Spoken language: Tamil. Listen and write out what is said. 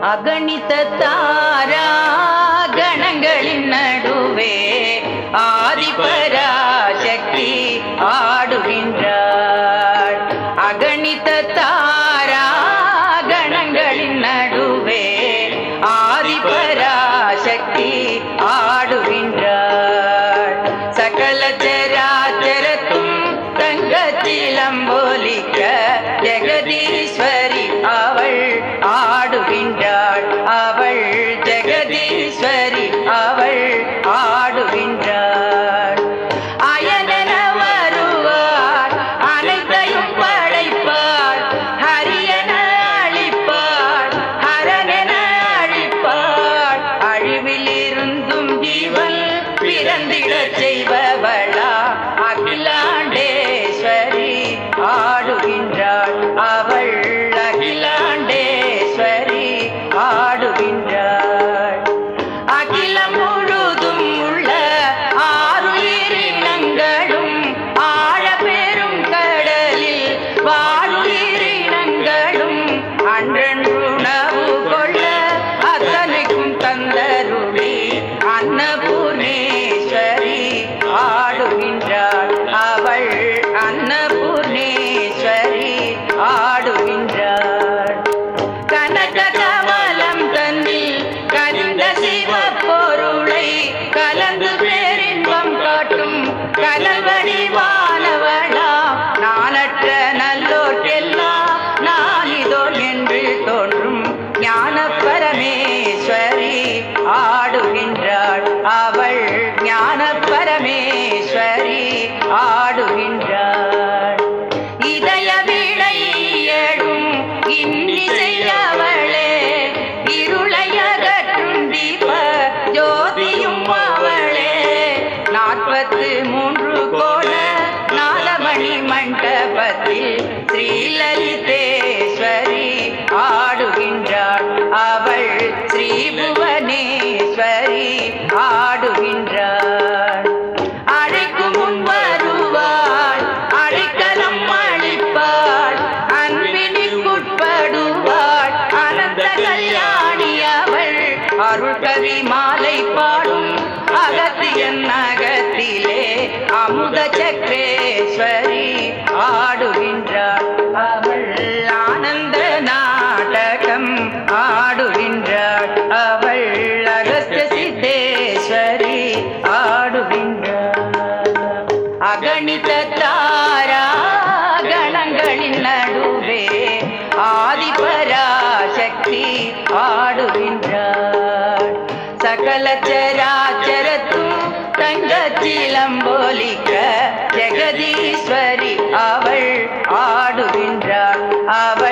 அகணித தாரா கணங்களின் நடுவே ஆதிபராசக்தி ஆடுகின்றாள் அகணித தாரா கணங்களின் நடுவே ஆதிபராசக்தி ஆடுகின்றாள் சகல சராச்சரத்தும் தங்கத்திலம்போலிக்க ஜெகதீஸ்வரி அவள் ஆடுகின்றாள் அவள் ஜெகதீஸ்வரி அவள் ஆடுகின்றாள் அயனென வருவாள் அனைத்தையும் படைப்பாள் ஹரியன அழிப்பாள் ஹரனென அழிப்பாள் அழிவிலிருந்தும் ஜீவன் பிறந்திடச் செய்பவளா அகிலாண்டேஸ்வரி ஆடுகின்றாள் அவள் அகிலாண்டேஸ்வரி ஆடுகின்றாள் அகிலம் முழுதும் உள்ள ஆறுயிரினங்களும் ஆழ பெரும் கடலில் வாழுயிரினங்களும் அன்றென்றுணவு கொள்ள அத்தனைக்கும் தந்தருளி அன்னபூர்ணேஸ்வரி ஆடுகின்றாள் அவள் அன்னபூர்ணேஸ்வரி ஆடுகின்றாள் கனக கமலம் தன்னில் கனிந்த சிவ பொருளை கலந்து பேரின்பம் காட்டும் கனல்வடி வானவளா நானற்ற நல்லோர்க்கெல்லாம் நான் இதோ என்று தோன்றும் ஞான பரமேஸ்வரி ஆடுகின்றாள் அவள் ஞான பரமேஸ்வரி ஆடுகின்றாள் இதய விடை ஏழும் இன்னிசையவளே இருளையகற்றும் தீப ஜோதியும் அவளே நாற்பத்து மூன்று கோண நாலமணி மண்டபத்தில் ஸ்ரீலலிதேஸ்வரி ஆடுகின்றாள் அவள் ஸ்ரீ புவனேஸ்வரி ஆடுகின்றாள் அழைக்கும் முன் வருவாள் அழைக்கலம் அளிப்பாள் அன்பினிக்குட்படுவாள் அனந்த கல்யாணி அவள் அருள் கவி மாலை பாடும் அகத்தியன் அகத்திலே அமுத சக்கரேஸ்வரி ஆடுகின்றாள் அவள் ஆனந்த நாடகம் ஆடுகின்றாள் அவள் அகஸ்த சித்தேஸ்வரி ஆடுகின்றாள் அகணித தாரா கணங்களின் நடுவே ஆதிபராசக்தி ஆடுகின்றாள் சகல சராச்சரத்தும் தங்கச்சிலம்போலிக்க ஜெகதீஸ்வரி அவள் ஆடுகின்றாள் அவள்